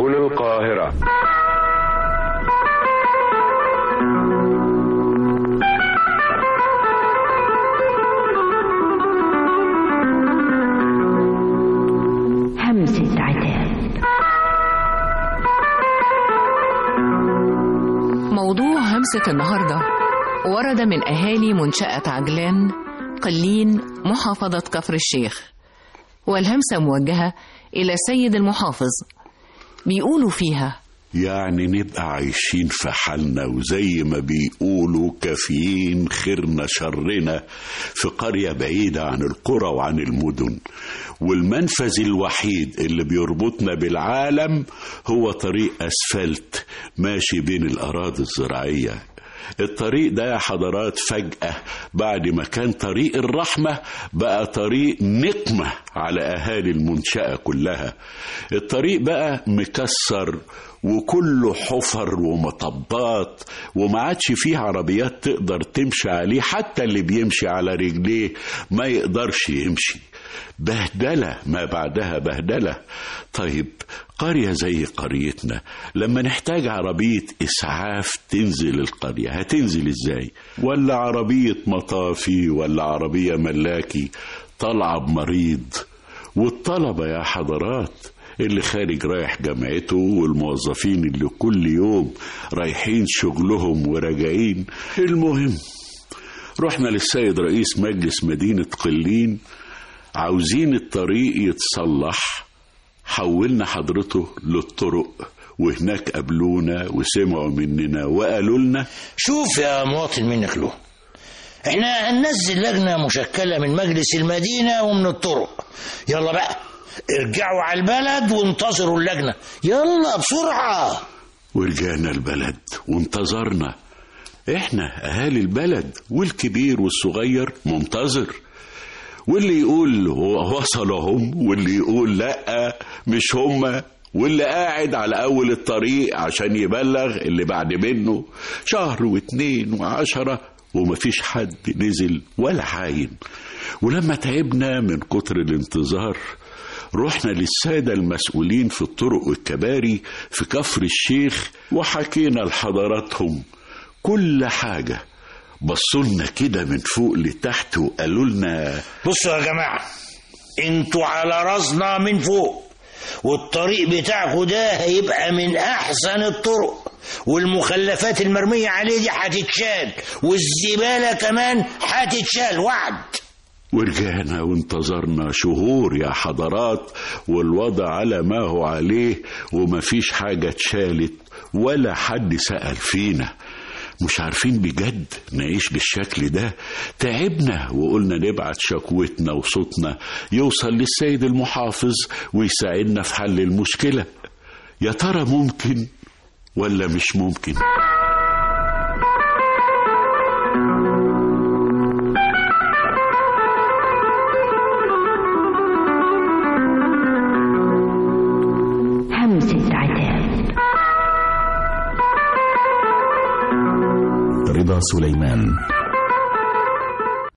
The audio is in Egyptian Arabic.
سيكون القاهرة همسة عتاب موضوع همسة النهاردة ورد من أهالي منشأة عجلان قلين محافظة كفر الشيخ والهمسة موجهة إلى سيد المحافظ بيقولوا فيها يعني نبقى عايشين في حالنا وزي ما بيقولوا كافيين خيرنا شرنا في قرية بعيدة عن القرى وعن المدن والمنفذ الوحيد اللي بيربطنا بالعالم هو طريق أسفلت ماشي بين الأراضي الزراعية الطريق ده يا حضرات فجأة بعد ما كان طريق الرحمة بقى طريق نقمة على أهالي المنشأة كلها الطريق بقى مكسر وكله حفر ومطبات وما عادش فيه عربيات تقدر تمشي عليه حتى اللي بيمشي على رجليه ما يقدرش يمشي بهدلة ما بعدها بهدلة طيب قرية زي قريتنا لما نحتاج عربية إسعاف تنزل القرية هتنزل إزاي ولا عربية مطافي ولا عربية ملاكي طالعة بمريض والطلبة يا حضرات اللي خارج رايح جامعته والموظفين اللي كل يوم رايحين شغلهم وراجعين المهم رحنا للسيد رئيس مجلس مدينة قلين عاوزين الطريق يتصلح حولنا حضرته للطرق وهناك قابلونا وسمعوا مننا وقالوا لنا شوف يا مواطن منك له احنا هننزل لجنة مشكلة من مجلس المدينة ومن الطرق يلا بقى ارجعوا على البلد وانتظروا اللجنة يلا بسرعة ورجعنا البلد وانتظرنا احنا اهالي البلد والكبير والصغير منتظر واللي يقول هو وصلهم واللي يقول لا مش هما واللي قاعد على اول الطريق عشان يبلغ اللي بعد منه شهر واتنين وعشرة ومفيش حد نزل ولا عاين ولما تعبنا من كتر الانتظار رحنا للسادة المسؤولين في الطرق والكباري في كفر الشيخ وحكينا لحضراتهم كل حاجة بصولنا كده من فوق لتحت وقالوا لنا بصوا يا جماعة انتوا على راسنا من فوق والطريق بتاعكوا ده هيبقى من احسن الطرق والمخلفات المرمية عليه دي هتتشال والزبالة كمان هتتشال وعد ورجعنا وانتظرنا شهور يا حضرات والوضع على ما هو عليه ومفيش حاجة اتشالت ولا حد سأل فينا مش عارفين بجد نعيش بالشكل ده تعبنا وقلنا نبعت شكوتنا وصوتنا يوصل للسيد المحافظ ويساعدنا في حل المشكلة يا ترى ممكن ولا مش ممكن همسة عتاب رضا سليمان